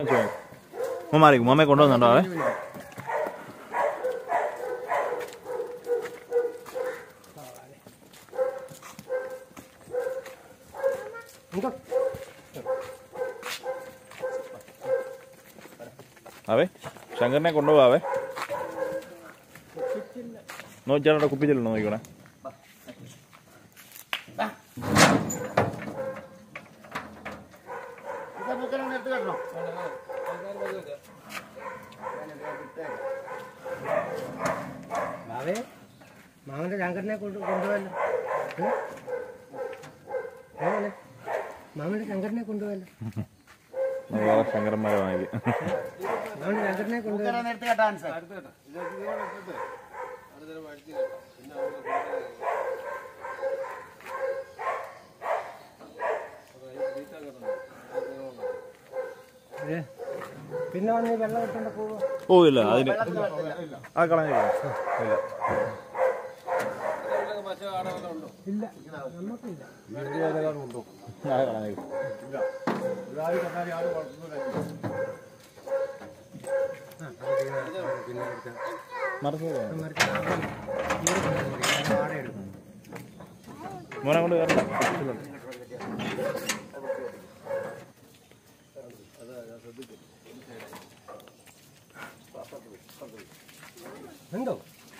ഉമ്മമാരിക്കും ഉമ്മയെ കൊണ്ടുവന്നുണ്ടോ അവൻ അവേ ശങ്കറിനെ കൊണ്ടുപോവാവേ നോക്കിയാലോ കുപ്പിച്ചിലുണ്ടോ നോക്കിക്കോണേ ബാവേ മാമന്റെ ശങ്കരനെ കൊണ്ട് കൊണ്ടുപോയല്ലോ ഏ? ഏ മോനെ? മാമന്റെ ശങ്കരനെ കൊണ്ടുപോയല്ലോ നമുക്ക് വേറെ ശങ്കരന്മാരെ വാങ്ങിക്കും മാമന്റെ ശങ്കരനെ കൊണ്ടുപോയല്ലോ ഏ, പിന്നെ വന്ന് ഈ വെള്ളം ഇട്ടോണ്ട് പോവോ ഓ ഇല്ല അതിന് ആ കളഞ്ഞു ഇല്ല ഇല്ല നമുക്കില്ല ആ കളഞ്ഞു ആ, അത് പിന്നെ എടുക്കാം. മറിച്ച് അത് മറിച്ച് ആദ്യം ഇവിടെ കൊണ്ടുവന്ന് കൊടുക്കാം. അത് വാടക എടുക്കും. മോനെ കൊണ്ട് കയറണ്ട ഉണ്ടോ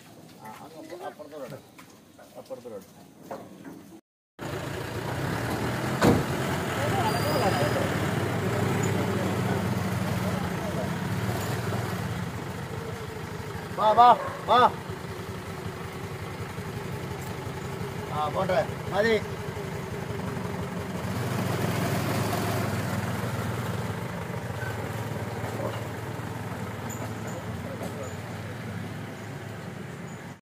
വാ വാ വാ ആ പോട്ടെ മതി